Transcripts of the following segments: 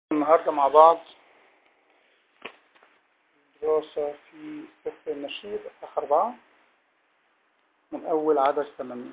النهاردة مع بعض دراسة في سفر النشيد أخ أربعة من أول عدد ثمانية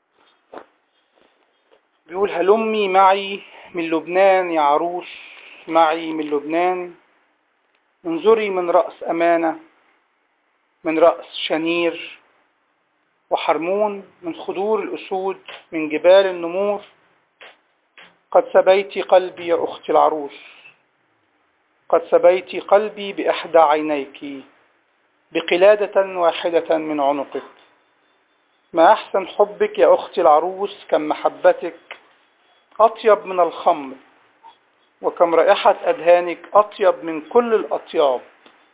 بيقول هلمي معي من لبنان يا عروس معي من لبنان انظري من رأس أمانة من رأس شنير وحرمون من خدور الأسود من جبال النمور قد سبيت قلبي يا أختي العروس قد سبيت قلبي بإحدى عينيك بقلادة واحدة من عنقك ما أحسن حبك يا أختي العروس كم محبتك أطيب من الخمر وكم رائحة أدهانك أطيب من كل الأطياب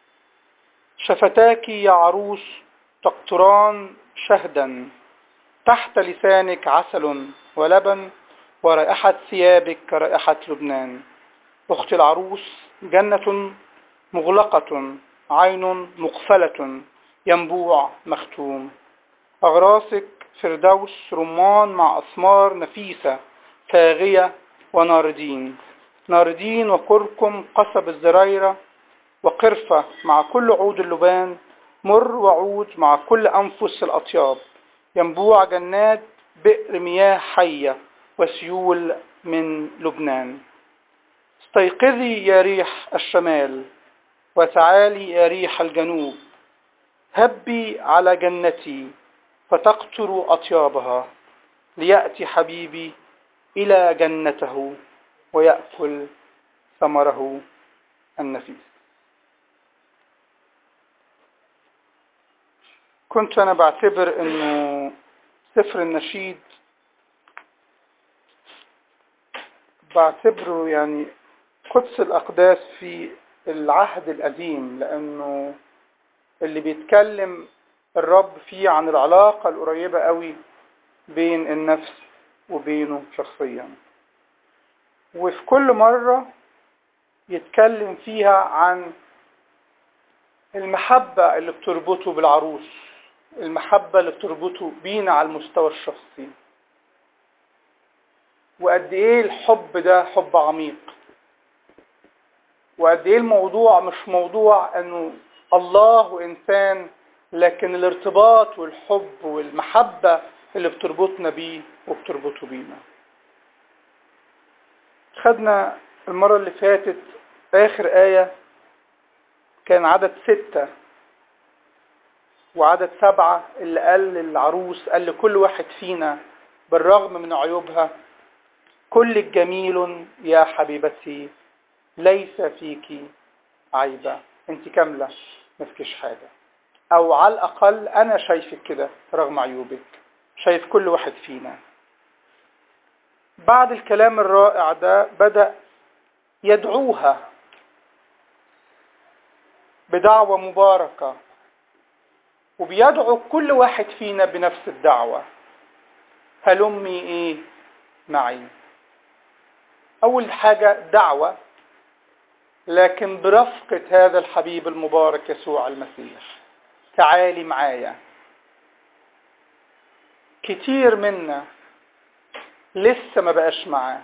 شفتاك يا عروس تقطران شهدا تحت لسانك عسل ولبن ورائحة ثيابك كرائحة لبنان أختي العروس جنة مغلقة عين مقفلة ينبوع مختوم أغراسك فردوس رمان مع أثمار نفيسة فاغية وناردين ناردين وكركم قصب الزريرة وقرفة مع كل عود اللبان مر وعود مع كل أنفس الأطياب ينبوع جنات بئر مياه حية وسيول من لبنان استيقظي يا ريح الشمال وتعالي يا ريح الجنوب هبي على جنتي فتقطر أطيابها ليأتي حبيبي إلى جنته ويأكل ثمره النفيس كنت أنا بعتبر أنه سفر النشيد بعتبره يعني قدس الأقداس في العهد القديم لأنه اللي بيتكلم الرب فيه عن العلاقة القريبة قوي بين النفس وبينه شخصيا وفي كل مرة يتكلم فيها عن المحبة اللي بتربطه بالعروس المحبة اللي بتربطه بينا على المستوى الشخصي وقد ايه الحب ده حب عميق وقد ايه الموضوع مش موضوع انه الله وانسان لكن الارتباط والحب والمحبة اللي بتربطنا بيه وبتربطه بينا خدنا المرة اللي فاتت آخر آية كان عدد ستة وعدد سبعة اللي قال للعروس قال لكل واحد فينا بالرغم من عيوبها كل جميل يا حبيبتي ليس فيك عيبة انت كاملة ما فيكش حاجة او على الاقل انا شايفك كده رغم عيوبك شايف كل واحد فينا بعد الكلام الرائع ده بدأ يدعوها بدعوة مباركة وبيدعو كل واحد فينا بنفس الدعوة هلمي ايه معي اول حاجة دعوة لكن برفقة هذا الحبيب المبارك يسوع المسيح تعالي معايا كتير منا لسه ما بقاش معاه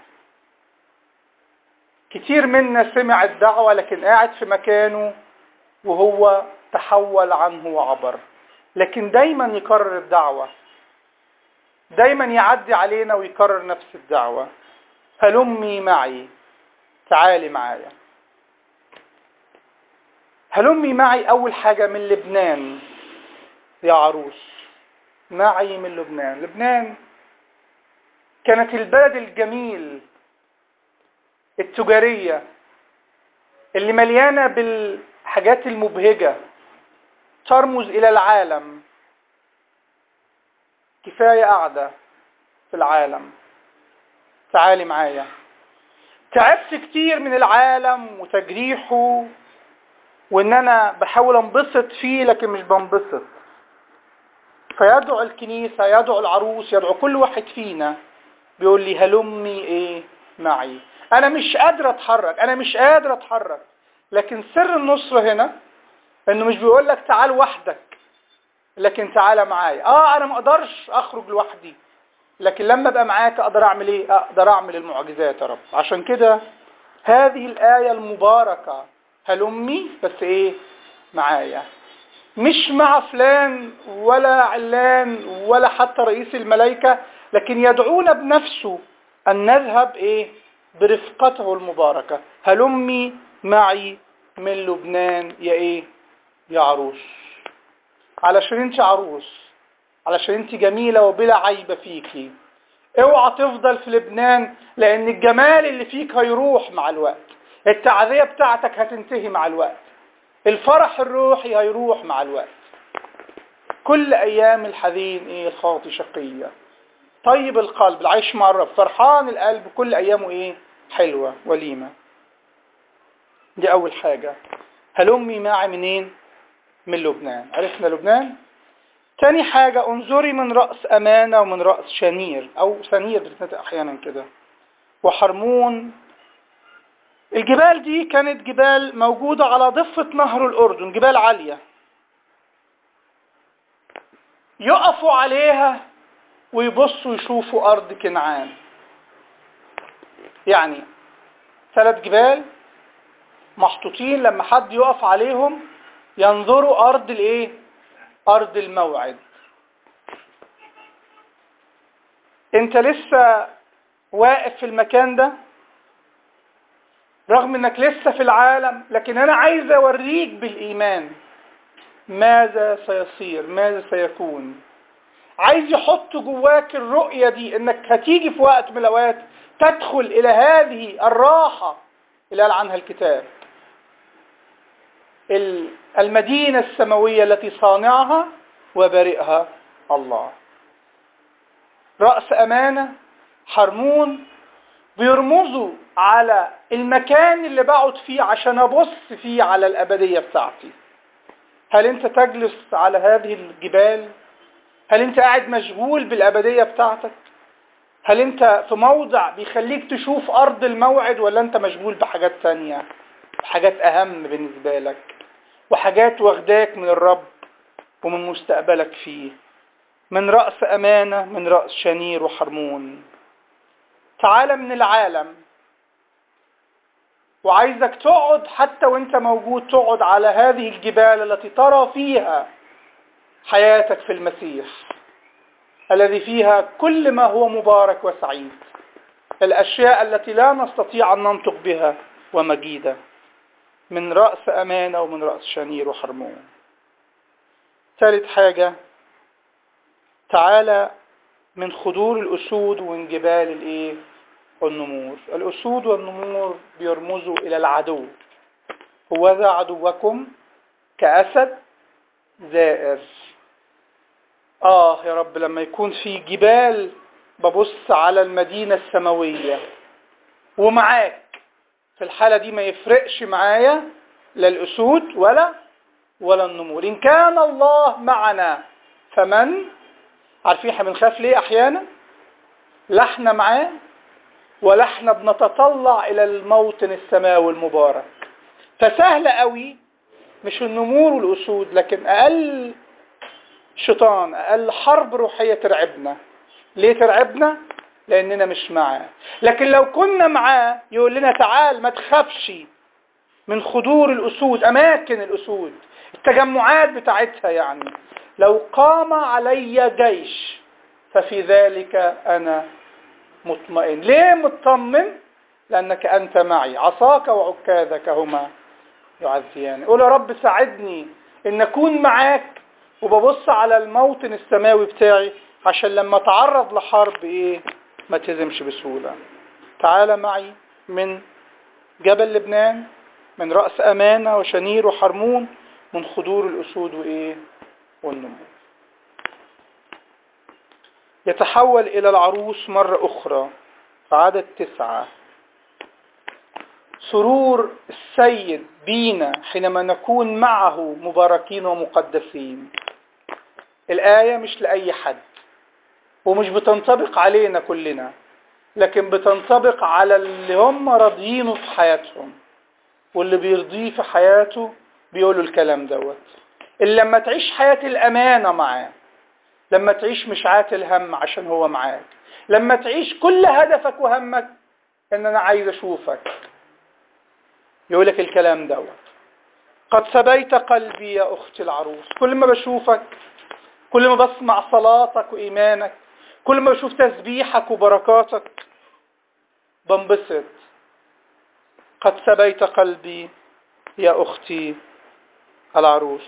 كتير منا سمع الدعوة لكن قاعد في مكانه وهو تحول عنه وعبر لكن دايما يكرر الدعوة دايما يعدي علينا ويكرر نفس الدعوة هلمي معي تعالي معايا هلمي معي أول حاجة من لبنان يا عروس معي من لبنان لبنان كانت البلد الجميل التجارية اللي مليانة بالحاجات المبهجة ترمز إلى العالم كفاية قاعدة في العالم تعالي معايا تعبت كتير من العالم وتجريحه وان انا بحاول انبسط فيه لكن مش بنبسط فيدعو الكنيسة يدعو العروس يدعو كل واحد فينا بيقول لي هلمي ايه معي انا مش قادر اتحرك انا مش قادر اتحرك لكن سر النصرة هنا انه مش بيقول لك تعال وحدك لكن تعال معايا اه انا ما اقدرش اخرج لوحدي لكن لما ابقى معاك اقدر اعمل ايه اقدر اعمل المعجزات يا رب عشان كده هذه الآية المباركة هلمي بس ايه معايا مش مع فلان ولا علان ولا حتى رئيس الملائكة لكن يدعونا بنفسه أن نذهب إيه برفقته المباركة هلمي معي من لبنان يا إيه يا عروس علشان انت عروس علشان انت جميلة وبلا عيب فيكي اوعى تفضل في لبنان لان الجمال اللي فيك هيروح مع الوقت التعذية بتاعتك هتنتهي مع الوقت الفرح الروحي هيروح مع الوقت كل ايام الحزين ايه الخاطي شقية طيب القلب العيش مع الرب فرحان القلب كل ايامه ايه حلوة وليمة دي اول حاجة هلمي معي منين من لبنان عرفنا لبنان تاني حاجة انظري من رأس أمانة ومن رأس شنير أو سنير بتتنطق أحيانا كده وحرمون الجبال دي كانت جبال موجودة على ضفة نهر الأردن جبال عالية يقفوا عليها ويبصوا يشوفوا أرض كنعان يعني ثلاث جبال محطوطين لما حد يقف عليهم ينظروا أرض الإيه؟ أرض الموعد أنت لسه واقف في المكان ده رغم أنك لسه في العالم لكن أنا عايز أوريك بالإيمان ماذا سيصير ماذا سيكون عايز يحط جواك الرؤية دي انك هتيجي في وقت من الاوقات تدخل الى هذه الراحة اللي قال عنها الكتاب المدينة السماوية التي صانعها وبارئها الله رأس أمانة حرمون بيرمزوا على المكان اللي بقعد فيه عشان أبص فيه على الأبدية بتاعتي هل أنت تجلس على هذه الجبال هل أنت قاعد مشغول بالأبدية بتاعتك هل أنت في موضع بيخليك تشوف أرض الموعد ولا أنت مشغول بحاجات تانية حاجات أهم بالنسبة لك وحاجات واخداك من الرب ومن مستقبلك فيه من رأس أمانة من رأس شنير وحرمون تعالى من العالم وعايزك تقعد حتى وانت موجود تقعد على هذه الجبال التي ترى فيها حياتك في المسيح الذي فيها كل ما هو مبارك وسعيد الأشياء التي لا نستطيع أن ننطق بها ومجيدة من رأس أمانة ومن رأس شنير وحرمون ثالث حاجة تعالى من خدور الأسود ومن جبال الإيه والنمور الأسود والنمور بيرمزوا إلى العدو هو ذا عدوكم كأسد زائر آه يا رب لما يكون في جبال ببص على المدينة السماوية ومعاك في الحالة دي ما يفرقش معايا لا الأسود ولا ولا النمور إن كان الله معنا فمن عارفين احنا بنخاف ليه أحيانا لا احنا معاه ولا احنا بنتطلع إلى الموطن السماوي المبارك فسهل قوي مش النمور والأسود لكن أقل شيطان أقل حرب روحية ترعبنا ليه ترعبنا؟ لأننا مش معاه لكن لو كنا معاه يقول لنا تعال ما تخافش من خدور الأسود أماكن الأسود التجمعات بتاعتها يعني لو قام علي جيش ففي ذلك أنا مطمئن ليه مطمن لأنك أنت معي عصاك وعكاذك هما يعزيان قول يا رب ساعدني إن أكون معاك وببص على الموطن السماوي بتاعي عشان لما اتعرض لحرب ايه ما تهزمش بسهولة تعال معي من جبل لبنان من رأس أمانة وشنير وحرمون من خدور الأسود وإيه والنمور يتحول إلى العروس مرة أخرى في عدد تسعة سرور السيد بينا حينما نكون معه مباركين ومقدسين الآية مش لأي حد ومش بتنطبق علينا كلنا لكن بتنطبق على اللي هم راضيينه في حياتهم واللي بيرضيه في حياته بيقولوا الكلام دوت اللي لما تعيش حياة الأمانة معاه لما تعيش مش عاتل هم عشان هو معاك لما تعيش كل هدفك وهمك ان انا عايز اشوفك يقول لك الكلام دوت قد سبيت قلبي يا أختي العروس كل ما بشوفك كل ما بسمع صلاتك وإيمانك كل ما بشوف تسبيحك وبركاتك بنبسط قد سبيت قلبي يا أختي العروس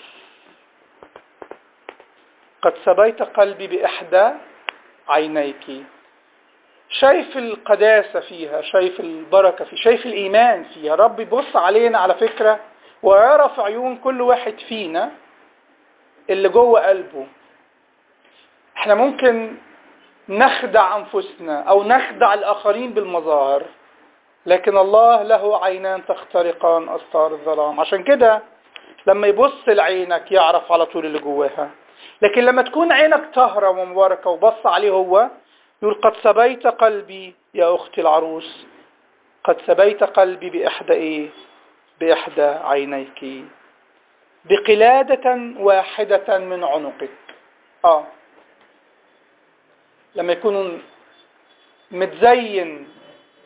قد سبيت قلبي بإحدى عينيك شايف القداسة فيها شايف البركة فيها شايف الإيمان فيها رب يبص علينا على فكرة ويرى في عيون كل واحد فينا اللي جوه قلبه احنا ممكن نخدع أنفسنا أو نخدع الآخرين بالمظاهر لكن الله له عينان تخترقان أستار الظلام عشان كده لما يبص لعينك يعرف على طول اللي جواها لكن لما تكون عينك طاهرة ومباركة وبص عليه هو يقول قد سبيت قلبي يا أختي العروس قد سبيت قلبي بإحدى إيه بإحدى عينيك بقلادة واحدة من عنقك آه لما يكون متزين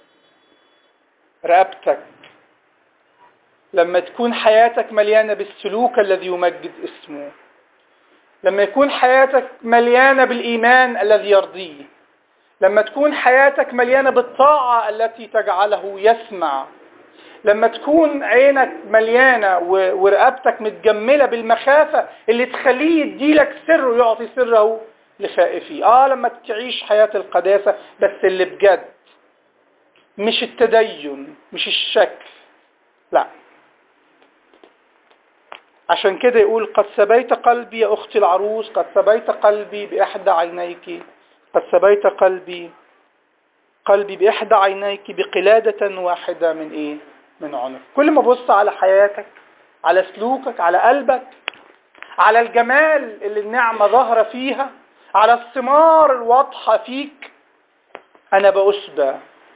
رقبتك لما تكون حياتك مليانة بالسلوك الذي يمجد اسمه لما يكون حياتك مليانة بالإيمان الذي يرضيه لما تكون حياتك مليانة بالطاعة التي تجعله يسمع لما تكون عينك مليانة ورقبتك متجملة بالمخافة اللي تخليه يديلك سر ويعطي سره لخائفيه اه لما تعيش حياة القداسة بس اللي بجد مش التدين مش الشكل لا عشان كده يقول قد سبيت قلبي يا أختي العروس قد سبيت قلبي بإحدى عينيك قد سبيت قلبي قلبي بإحدى عينيك بقلادة واحدة من إيه من عنق كل ما بص على حياتك على سلوكك على قلبك على الجمال اللي النعمة ظاهرة فيها على الثمار الواضحة فيك أنا بأسبى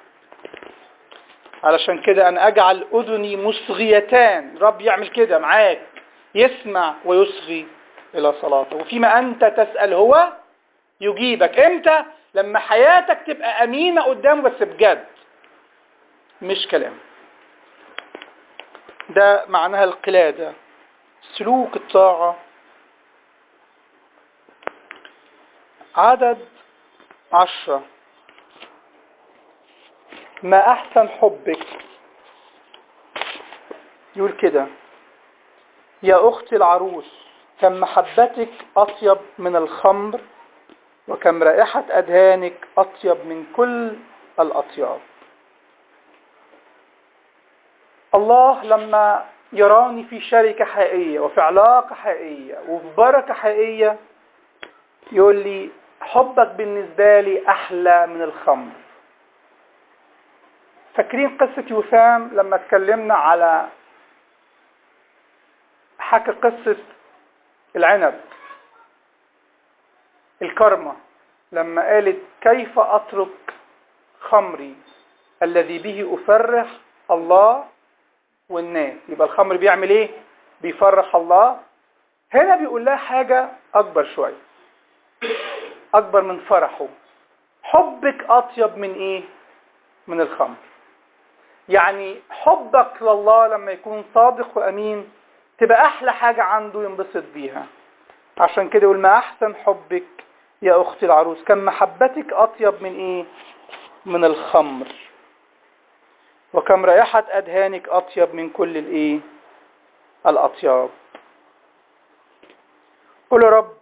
علشان كده أنا أجعل أذني مصغيتان رب يعمل كده معاك يسمع ويصغي إلى صلاته وفيما أنت تسأل هو يجيبك إمتى لما حياتك تبقى أمينة قدامه بس بجد مش كلام ده معناها القلادة سلوك الطاعة عدد عشرة ما أحسن حبك يقول كده يا أختي العروس كم محبتك أطيب من الخمر وكم رائحة أدهانك أطيب من كل الأطياب الله لما يراني في شركة حقيقية وفي علاقة حقيقية وفي بركة حقيقية يقول لي حبك بالنسبة لي أحلى من الخمر فاكرين قصة يوسام لما اتكلمنا على حكى قصة العنب الكرمة لما قالت كيف أترك خمري الذي به أفرح الله والناس يبقى الخمر بيعمل ايه بيفرح الله هنا بيقول لها حاجة أكبر شوية أكبر من فرحه حبك أطيب من إيه من الخمر يعني حبك لله لما يكون صادق وأمين تبقى أحلى حاجة عنده ينبسط بيها عشان كده يقول ما أحسن حبك يا أختي العروس كم محبتك أطيب من إيه من الخمر وكم رائحة أدهانك أطيب من كل الإيه الأطياب قل يا رب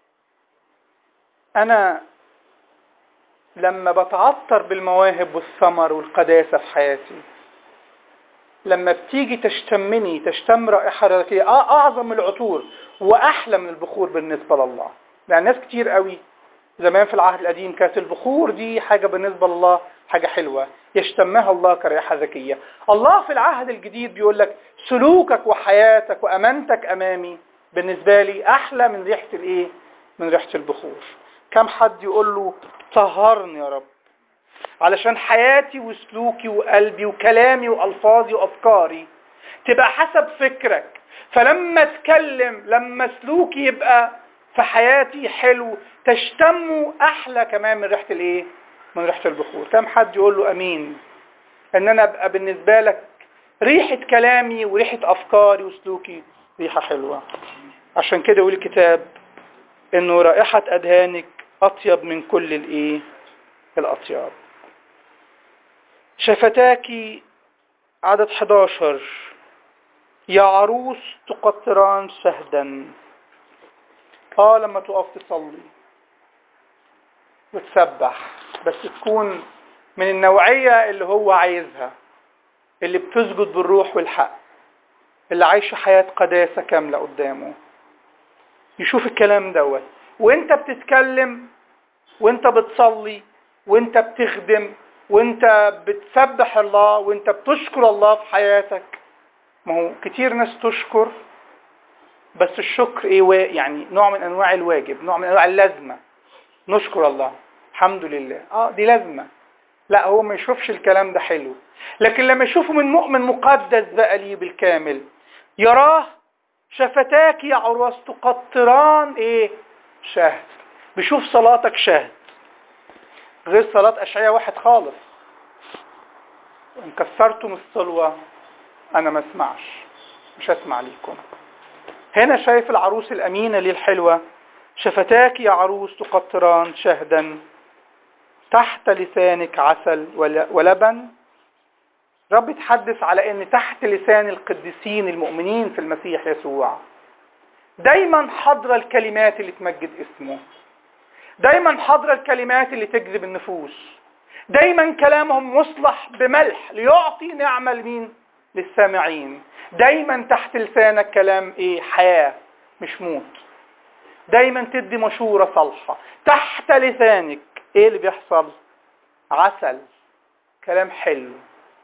أنا لما بتعطر بالمواهب والثمر والقداسة في حياتي لما بتيجي تشتمني تشتم رائحة ركية أعظم من العطور وأحلى من البخور بالنسبة لله يعني ناس كتير قوي زمان في العهد القديم كانت البخور دي حاجة بالنسبة لله حاجة حلوة يشتمها الله كريحة ذكية الله في العهد الجديد بيقول لك سلوكك وحياتك وأمانتك أمامي بالنسبة لي أحلى من ريحة الإيه؟ من ريحة البخور كم حد يقول له طهرني يا رب علشان حياتي وسلوكي وقلبي وكلامي وألفاظي وأفكاري تبقى حسب فكرك فلما اتكلم لما سلوكي يبقى في حياتي حلو تشتمه أحلى كمان من ريحة الإيه؟ من ريحة البخور كم حد يقول له أمين ان انا ابقى بالنسبة لك ريحة كلامي وريحة أفكاري وسلوكي ريحة حلوة عشان كده يقول الكتاب إنه رائحة أدهانك أطيب من كل الإيه الأطياب شفتاكي عدد 11 يا عروس تقطران شهدا اه لما تقف تصلي وتسبح بس تكون من النوعية اللي هو عايزها اللي بتسجد بالروح والحق اللي عايشة حياة قداسة كاملة قدامه يشوف الكلام دوت وانت بتتكلم وانت بتصلي وانت بتخدم وانت بتسبح الله وانت بتشكر الله في حياتك ما هو كتير ناس تشكر بس الشكر ايه يعني نوع من انواع الواجب نوع من انواع اللازمه نشكر الله الحمد لله اه دي لازمه لا هو ما يشوفش الكلام ده حلو لكن لما يشوفه من مؤمن مقدس بقى ليه بالكامل يراه شفتاك يا عروس تقطران ايه شهد بيشوف صلاتك شهد غير صلاة أشعية واحد خالص إن كسرتم الصلوة أنا ما اسمعش مش هسمع ليكم هنا شايف العروس الأمينة ليه الحلوة شفتاك يا عروس تقطران شهدا تحت لسانك عسل ولبن رب يتحدث على ان تحت لسان القديسين المؤمنين في المسيح يسوع دايما حضر الكلمات اللي تمجد اسمه دايما حضر الكلمات اللي تجذب النفوس دايما كلامهم مصلح بملح ليعطي نعمة لمين للسامعين دايما تحت لسانك كلام ايه حياة مش موت دايما تدي مشورة صالحة تحت لسانك ايه اللي بيحصل عسل كلام حلو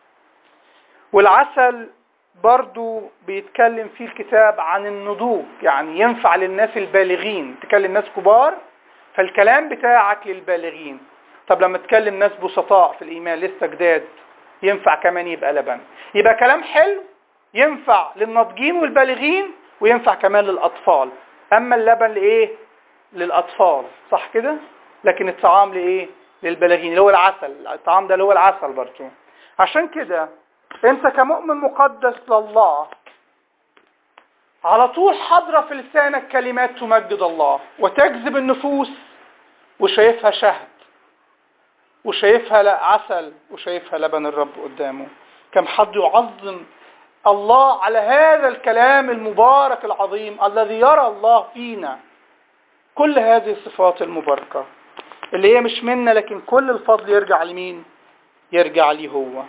والعسل برضو بيتكلم فيه الكتاب عن النضوج يعني ينفع للناس البالغين تكلم ناس كبار فالكلام بتاعك للبالغين طب لما تكلم ناس بسطاء في الإيمان لسه جداد ينفع كمان يبقى لبن يبقى كلام حلو ينفع للناضجين والبالغين وينفع كمان للأطفال أما اللبن لإيه للأطفال صح كده لكن الطعام لإيه للبالغين اللي هو العسل الطعام ده اللي هو العسل برضه عشان كده انت كمؤمن مقدس لله على طول حاضرة في لسانك كلمات تمجد الله وتجذب النفوس وشايفها شهد وشايفها عسل وشايفها لبن الرب قدامه كم حد يعظم الله على هذا الكلام المبارك العظيم الذي يرى الله فينا كل هذه الصفات المباركة اللي هي مش منا لكن كل الفضل يرجع لمين يرجع لي هو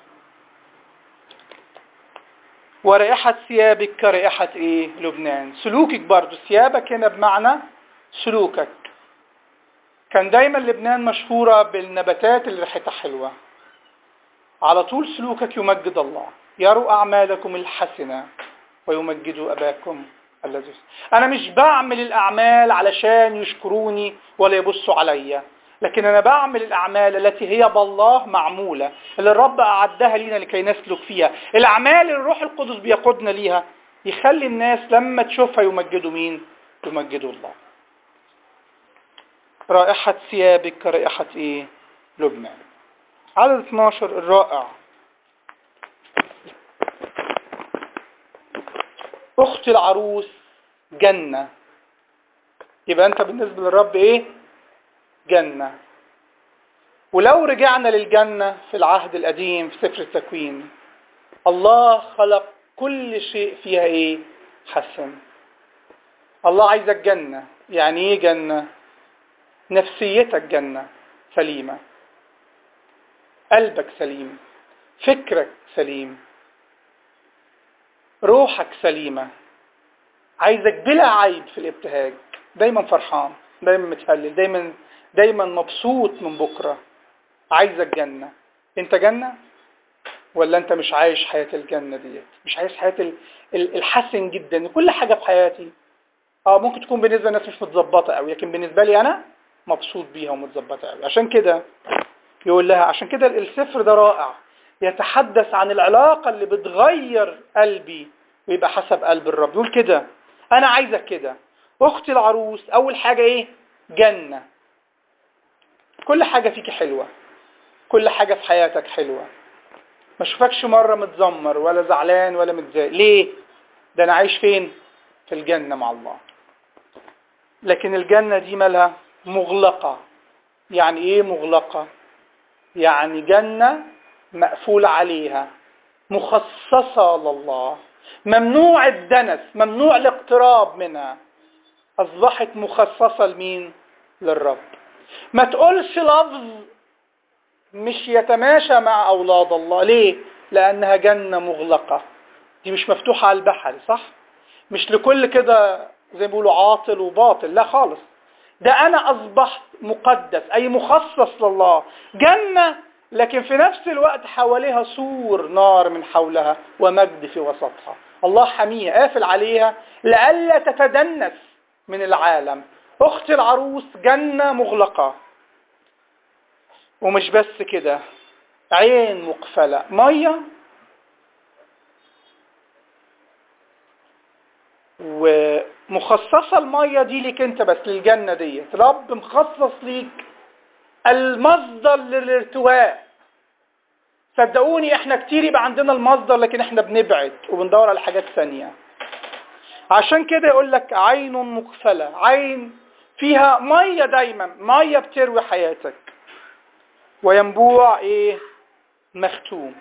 ورائحة ثيابك كرائحة ايه لبنان سلوكك برضو ثيابك هنا بمعنى سلوكك كان دايما لبنان مشهورة بالنباتات اللي ريحتها حلوة على طول سلوكك يمجد الله يروا أعمالكم الحسنة ويمجدوا أباكم الذي أنا مش بعمل الأعمال علشان يشكروني ولا يبصوا عليا لكن أنا بعمل الأعمال التي هي بالله معمولة اللي الرب أعدها لينا لكي نسلك فيها الأعمال اللي الروح القدس بيقودنا ليها يخلي الناس لما تشوفها يمجدوا مين يمجدوا الله رائحة ثيابك كرائحة ايه لبنان عدد 12 الرائع اخت العروس جنة يبقى انت بالنسبة للرب ايه جنة ولو رجعنا للجنة في العهد القديم في سفر التكوين الله خلق كل شيء فيها ايه حسن الله عايزك جنة يعني ايه جنة نفسيتك جنة سليمة قلبك سليم فكرك سليم روحك سليمة عايزك بلا عيب في الابتهاج دايما فرحان دايما متهلل دايما دايما مبسوط من بكرة عايزك جنة انت جنة ولا انت مش عايش حياة الجنة ديت مش عايش حياة الحسن جدا كل حاجة في حياتي اه ممكن تكون بالنسبة للناس مش متظبطة قوي لكن بالنسبة لي انا مبسوط بيها ومتظبطة قوي عشان كده يقول لها عشان كده السفر ده رائع يتحدث عن العلاقة اللي بتغير قلبي ويبقى حسب قلب الرب يقول كده انا عايزك كده اختي العروس اول حاجة ايه جنة كل حاجة فيك حلوة كل حاجة في حياتك حلوة ما اشوفكش مرة متذمر ولا زعلان ولا متضايق ليه ده انا عايش فين في الجنة مع الله لكن الجنة دي مالها مغلقة يعني ايه مغلقة يعني جنة مقفول عليها مخصصة لله ممنوع الدنس ممنوع الاقتراب منها أصبحت مخصصة لمين للرب ما تقولش لفظ مش يتماشى مع أولاد الله ليه لأنها جنة مغلقة دي مش مفتوحة على البحر صح مش لكل كده زي ما بيقولوا عاطل وباطل لا خالص ده أنا أصبحت مقدس أي مخصص لله جنة لكن في نفس الوقت حواليها سور نار من حولها ومجد في وسطها الله حميها قافل عليها لئلا تتدنس من العالم أخت العروس جنة مغلقة ومش بس كده عين مقفلة مية ومخصصة المية دي ليك انت بس للجنة دي رب مخصص ليك المصدر للارتواء صدقوني احنا كتير يبقى عندنا المصدر لكن احنا بنبعد وبندور على حاجات ثانية عشان كده يقول لك عين مقفلة عين فيها مية دايما مية بتروي حياتك وينبوع ايه مختوم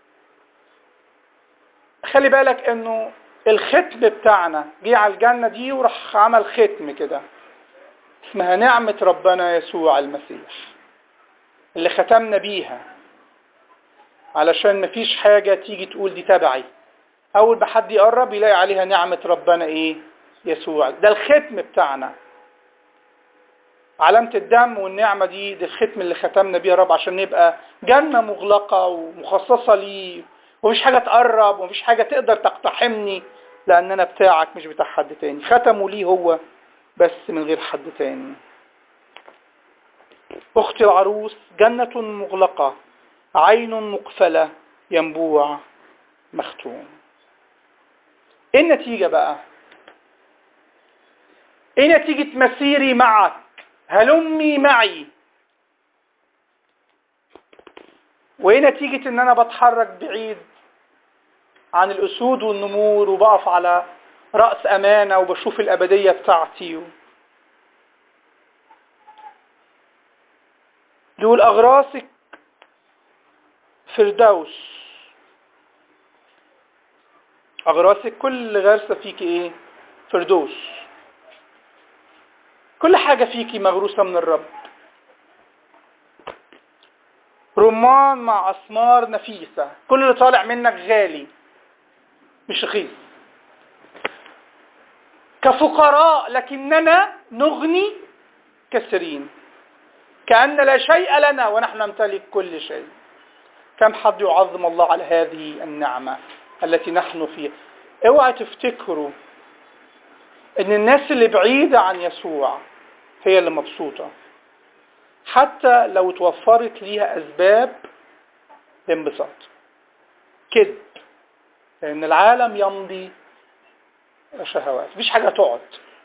خلي بالك انه الختم بتاعنا جه على الجنة دي وراح عمل ختم كده اسمها نعمة ربنا يسوع المسيح اللي ختمنا بيها علشان مفيش حاجة تيجي تقول دي تبعي اول ما حد يقرب يلاقي عليها نعمة ربنا ايه يسوع ده الختم بتاعنا علامة الدم والنعمة دي دي الختم اللي ختمنا بيها رب عشان نبقى جنة مغلقة ومخصصة لي ومفيش حاجة تقرب ومفيش حاجة تقدر تقتحمني لأن أنا بتاعك مش بتاع حد تاني ختموا ليه هو بس من غير حد تاني أختي العروس جنة مغلقة عين مقفلة ينبوع مختوم ايه النتيجة بقى ايه نتيجة مسيري معك هلمي معي وايه نتيجة ان انا بتحرك بعيد عن الاسود والنمور وبقف على رأس امانة وبشوف الابدية بتاعتي دول اغراسك فردوس اغراسك كل غرسة فيك ايه فردوس كل حاجة فيكي مغروسة من الرب رمان مع أسمار نفيسة كل اللي طالع منك غالي مش رخيص كفقراء لكننا نغني كثيرين كأن لا شيء لنا ونحن نمتلك كل شيء كم حد يعظم الله على هذه النعمة التي نحن فيها اوعى تفتكروا ان الناس اللي بعيدة عن يسوع هي اللي مبسوطة حتى لو توفرت ليها اسباب لانبساط كذب لان العالم يمضي شهوات مفيش حاجة تقعد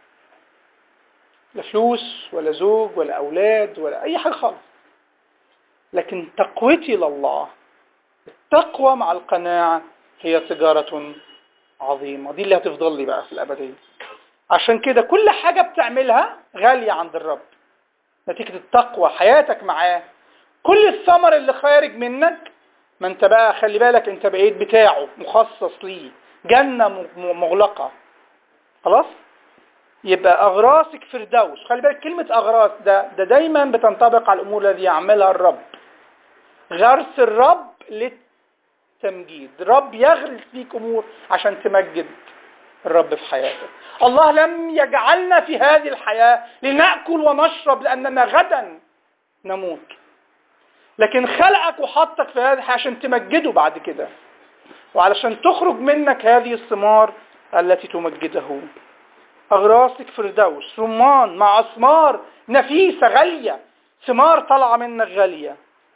لا فلوس ولا زوج ولا اولاد ولا اي حاجة خالص لكن تقوتي لله التقوى مع القناعة هي تجارة عظيمة دي اللي هتفضل لي بقى في الأبدية عشان كده كل حاجة بتعملها غالية عند الرب نتيجة التقوى حياتك معاه كل الثمر اللي خارج منك ما انت بقى خلي بالك انت بقيت بتاعه مخصص ليه جنة مغلقة خلاص يبقى أغراسك فردوس خلي بالك كلمة أغراس ده ده دايما بتنطبق على الأمور التي يعملها الرب غرس الرب للتمجيد الرب يغرس فيك أمور عشان تمجد الرب في حياتك الله لم يجعلنا في هذه الحياة لنأكل ونشرب لأننا غدا نموت لكن خلقك وحطك في هذه الحياة عشان تمجده بعد كده وعلشان تخرج منك هذه الثمار التي تمجده أغراسك فردوس رمان مع أثمار نفيسة غالية ثمار طالعة منك غالية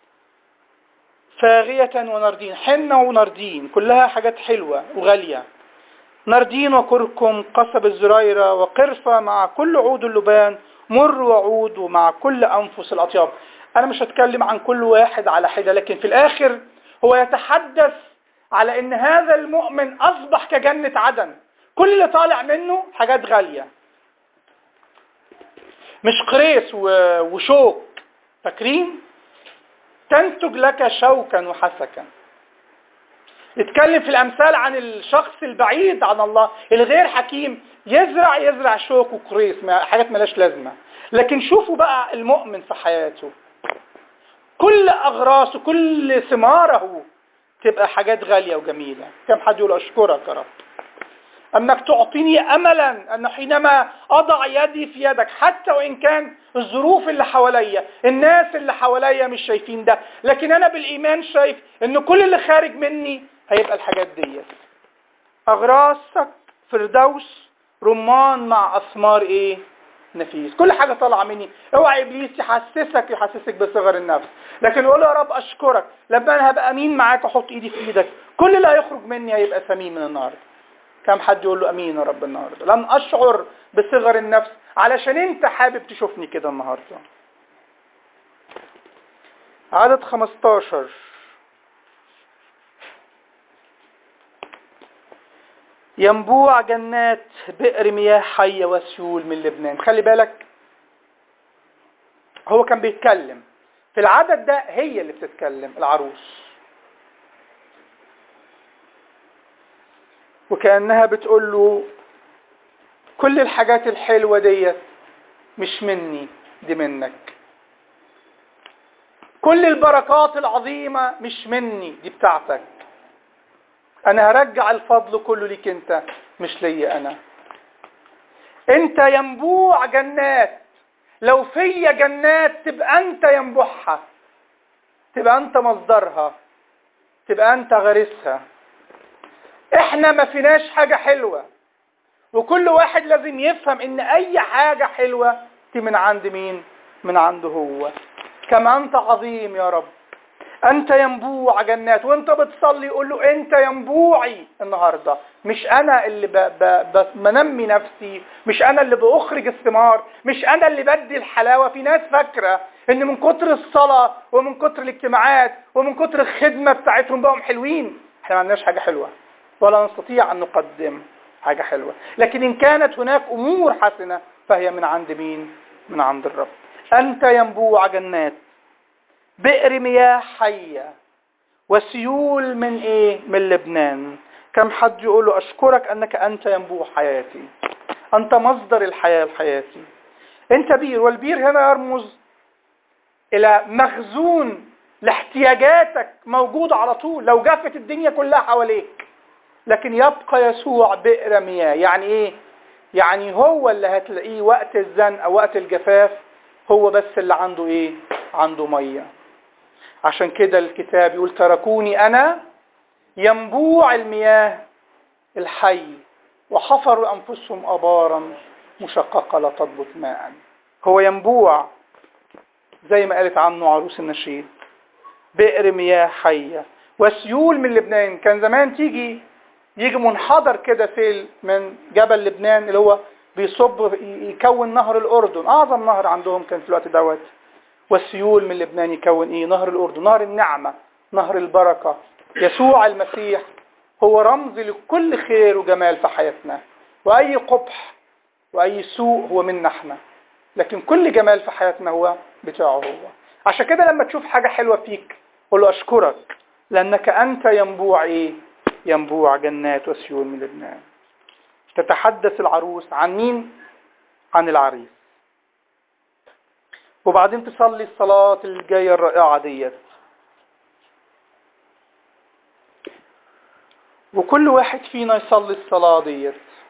فاغية ونردين حنة ونردين كلها حاجات حلوة وغالية نردين وكركم قصب الزريرة وقرفة مع كل عود اللبان مر وعود ومع كل أنفس الأطياب أنا مش هتكلم عن كل واحد على حدة لكن في الآخر هو يتحدث على ان هذا المؤمن اصبح كجنة عدن كل اللي طالع منه حاجات غالية مش قريس وشوك فاكرين تنتج لك شوكا وحسكا يتكلم في الامثال عن الشخص البعيد عن الله الغير حكيم يزرع يزرع شوك وقريس حاجات ملاش لازمه لكن شوفوا بقى المؤمن في حياته كل اغراسه كل ثماره تبقى حاجات غاليه وجميله كم حد يقول اشكرك يا رب انك تعطيني املا ان حينما اضع يدي في يدك حتى وان كان الظروف اللي حواليا الناس اللي حواليا مش شايفين ده لكن انا بالايمان شايف ان كل اللي خارج مني هيبقى الحاجات ديت اغراسك فردوس رمان مع اثمار ايه نفيس كل حاجة طالعة مني اوعى ابليس يحسسك يحسسك بصغر النفس لكن قول يا رب اشكرك لما انا هبقى امين معاك واحط ايدي في ايدك كل اللي هيخرج مني هيبقى ثمين من النهارده كم حد يقول له امين يا رب النهارده لن اشعر بصغر النفس علشان انت حابب تشوفني كده النهارده عدد 15 ينبوع جنات بئر مياه حية وسيول من لبنان خلي بالك هو كان بيتكلم في العدد ده هي اللي بتتكلم العروس وكأنها بتقول له كل الحاجات الحلوة ديت مش مني دي منك كل البركات العظيمة مش مني دي بتاعتك انا هرجع الفضل كله ليك انت مش ليا انا انت ينبوع جنات لو في جنات تبقى انت ينبوعها تبقى انت مصدرها تبقى انت غارسها احنا ما فيناش حاجة حلوة وكل واحد لازم يفهم ان اي حاجة حلوة دي من عند مين من عنده هو كما انت عظيم يا رب انت ينبوع جنات وانت بتصلي قول له انت ينبوعي النهارده مش انا اللي ب... ب... بنمي نفسي مش انا اللي باخرج الثمار مش انا اللي بدي الحلاوه في ناس فاكره ان من كتر الصلاه ومن كتر الاجتماعات ومن كتر الخدمه بتاعتهم بقوا حلوين احنا ما عندناش حاجه حلوه ولا نستطيع ان نقدم حاجه حلوه لكن ان كانت هناك امور حسنه فهي من عند مين من عند الرب انت ينبوع جنات بئر مياه حية وسيول من ايه من لبنان كم حد يقول له اشكرك انك انت ينبوع حياتي انت مصدر الحياة لحياتي انت بير والبير هنا يرمز الى مخزون لاحتياجاتك موجود على طول لو جفت الدنيا كلها حواليك لكن يبقى يسوع بئر مياه يعني ايه يعني هو اللي هتلاقيه وقت الزن او وقت الجفاف هو بس اللي عنده ايه عنده ميه عشان كده الكتاب يقول تركوني أنا ينبوع المياه الحي وحفروا أنفسهم أبارا مشققة لا تضبط ماء هو ينبوع زي ما قالت عنه عروس النشيد بئر مياه حية وسيول من لبنان كان زمان تيجي يجي منحدر كده سيل من جبل لبنان اللي هو بيصب يكون نهر الأردن أعظم نهر عندهم كان في الوقت دوت والسيول من لبنان يكون ايه نهر الاردن نهر النعمة نهر البركة يسوع المسيح هو رمز لكل خير وجمال في حياتنا واي قبح واي سوء هو منا احنا لكن كل جمال في حياتنا هو بتاعه هو عشان كده لما تشوف حاجة حلوة فيك قول له اشكرك لانك انت ينبوع ايه ينبوع جنات وسيول من لبنان تتحدث العروس عن مين عن العريس وبعدين تصلي الصلاة الجاية الرائعة ديت وكل واحد فينا يصلي الصلاة ديت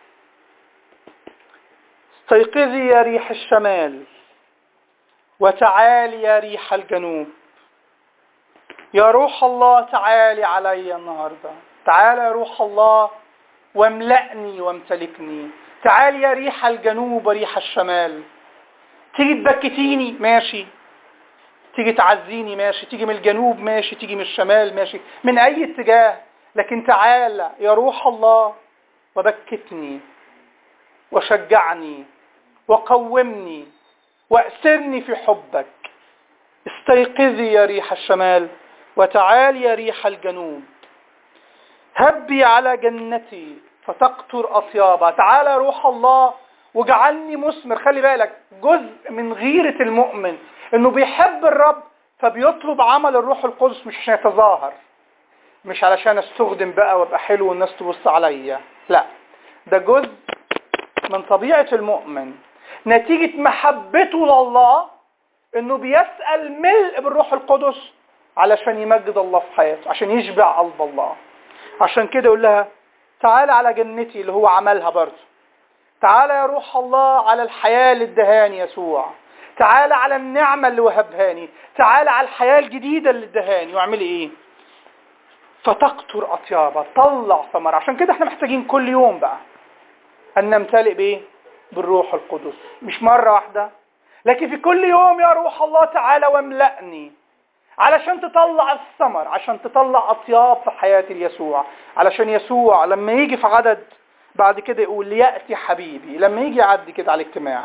استيقظي يا ريح الشمال وتعالي يا ريح الجنوب يا روح الله تعالي علي النهاردة تعالى يا روح الله واملأني وامتلكني تعالي يا ريح الجنوب وريح الشمال تيجي تبكتيني ماشي تيجي تعزيني ماشي تيجي من الجنوب ماشي تيجي من الشمال ماشي من اي اتجاه لكن تعالى يا روح الله وبكتني وشجعني وقومني واسرني في حبك استيقظي يا ريح الشمال وتعال يا ريح الجنوب هبي على جنتي فتقطر أطيابها تعالى روح الله وجعلني مثمر خلي بالك جزء من غيرة المؤمن انه بيحب الرب فبيطلب عمل الروح القدس مش عشان يتظاهر مش علشان استخدم بقى وابقى حلو والناس تبص عليا لا ده جزء من طبيعة المؤمن نتيجة محبته لله انه بيسأل ملء بالروح القدس علشان يمجد الله في حياته عشان يشبع قلب الله عشان كده يقول لها تعالى على جنتي اللي هو عملها برضه تعالى يا روح الله على الحياة اللي ادهاني يسوع تعالى على النعمة اللي وهبهاني تعالى على الحياة الجديدة اللي ادهاني واعملي ايه فتقطر اطيابها طلع ثمر عشان كده احنا محتاجين كل يوم بقى ان نمتلئ بايه بالروح القدس مش مرة واحدة لكن في كل يوم يا روح الله تعالى واملأني علشان تطلع الثمر عشان تطلع اطياب في حياة يسوع علشان يسوع لما يجي في عدد بعد كده يقول ليأتي حبيبي لما يجي يعدي كده على الاجتماع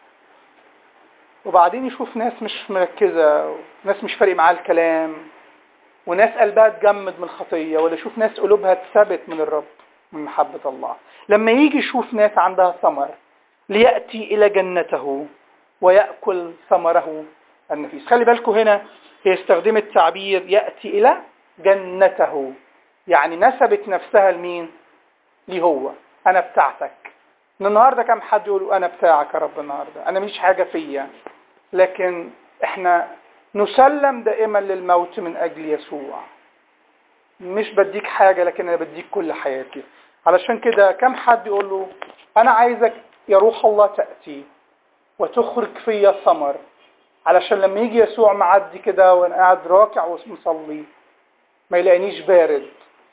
وبعدين يشوف ناس مش مركزة ناس مش فارق معاه الكلام وناس قلبها تجمد من الخطية ولا يشوف ناس قلوبها اتثبت من الرب من محبة الله لما يجي يشوف ناس عندها ثمر ليأتي إلى جنته ويأكل ثمره النفيس خلي بالكم هنا هي استخدمت تعبير يأتي إلى جنته يعني نسبت نفسها لمين ليه هو أنا بتاعتك من النهاردة كم حد يقول أنا بتاعك يا رب النهاردة أنا مش حاجة فيا لكن إحنا نسلم دائما للموت من أجل يسوع مش بديك حاجة لكن أنا بديك كل حياتي علشان كده كم حد يقول له أنا عايزك يا روح الله تأتي وتخرج فيا ثمر علشان لما يجي يسوع معدي كده وانا قاعد راكع ومصلي ما يلاقينيش بارد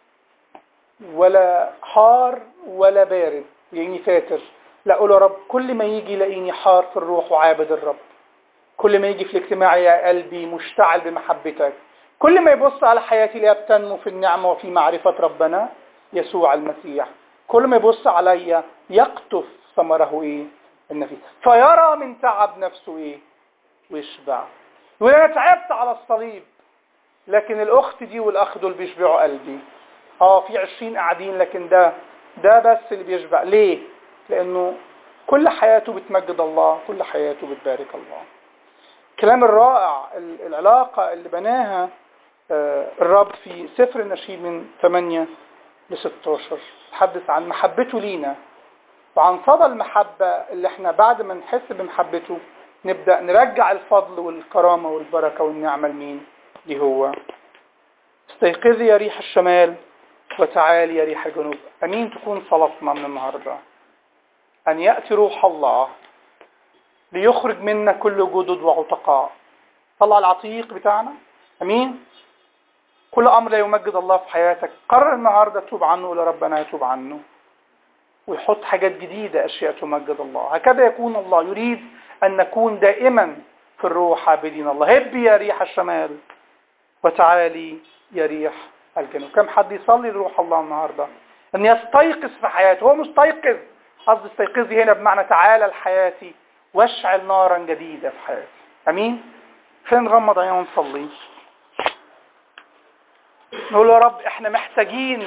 ولا حار ولا بارد يلاقيني فاتر لا اقول يا رب كل ما يجي يلاقيني حار في الروح وعابد الرب كل ما يجي في الاجتماع يا قلبي مشتعل بمحبتك كل ما يبص على حياتي لا بتنمو في النعمة وفي معرفة ربنا يسوع المسيح كل ما يبص عليا يقطف ثمره ايه النفيس فيرى من تعب نفسه ايه ويشبع يقول انا تعبت على الصليب لكن الاخت دي والاخ دول بيشبعوا قلبي اه في عشرين قاعدين لكن ده ده بس اللي بيشبع ليه لانه كل حياته بتمجد الله كل حياته بتبارك الله الكلام الرائع العلاقة اللي بناها الرب في سفر النشيد من 8 ل 16 تحدث عن محبته لينا وعن صدى المحبة اللي احنا بعد ما نحس بمحبته نبدأ نرجع الفضل والكرامة والبركة والنعمة لمين اللي هو استيقظي يا ريح الشمال وتعالي يا ريح الجنوب أمين تكون صلاتنا من النهاردة أن يأتي روح الله ليخرج منا كل جدد وعتقاء طلع العتيق بتاعنا أمين كل أمر لا يمجد الله في حياتك قرر النهاردة توب عنه ولا ربنا يتوب عنه ويحط حاجات جديدة أشياء تمجد الله هكذا يكون الله يريد أن نكون دائما في الروح عابدين الله هبي يا ريح الشمال وتعالي يا ريح الجنوب كم حد يصلي لروح الله النهاردة أن يستيقظ في حياته هو مستيقظ قصد استيقظي هنا بمعنى تعالى لحياتي واشعل نارا جديدة في حياتي أمين خلينا نغمض عينينا ونصلي نقول يا رب احنا محتاجين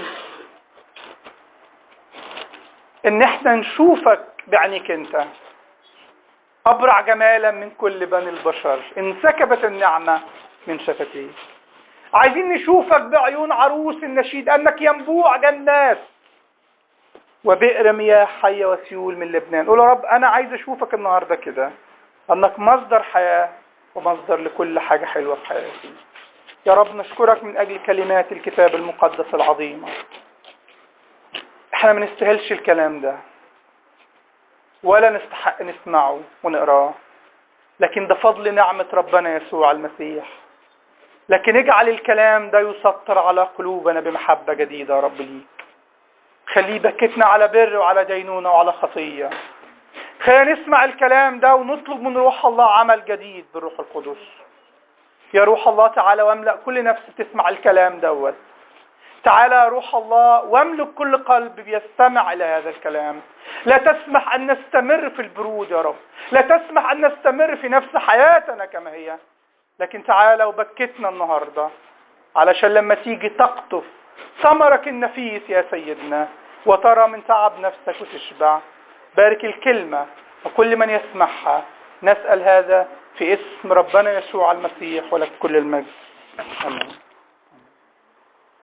ان احنا نشوفك بعينيك انت ابرع جمالا من كل بني البشر انسكبت النعمة من شفتيه عايزين نشوفك بعيون عروس النشيد انك ينبوع جنات وبئر مياه حية وسيول من لبنان قول يا رب انا عايز اشوفك النهاردة كده انك مصدر حياة ومصدر لكل حاجة حلوة في حياتي يا رب نشكرك من اجل كلمات الكتاب المقدس العظيمة احنا ما نستاهلش الكلام ده ولا نستحق نسمعه ونقراه لكن ده فضل نعمة ربنا يسوع المسيح لكن اجعل الكلام ده يسطر على قلوبنا بمحبة جديدة يا رب ليك خليه بكتنا على بر وعلى دينونة وعلى خطية خلينا نسمع الكلام ده ونطلب من روح الله عمل جديد بالروح القدس يا روح الله تعالى واملأ كل نفس تسمع الكلام دوت تعالى يا روح الله واملك كل قلب بيستمع إلى هذا الكلام لا تسمح أن نستمر في البرود يا رب لا تسمح أن نستمر في نفس حياتنا كما هي لكن تعالى وبكتنا النهاردة علشان لما تيجي تقطف ثمرك النفيس يا سيدنا وترى من تعب نفسك وتشبع بارك الكلمة وكل من يسمعها نسأل هذا في اسم ربنا يسوع المسيح ولك كل المجد آمين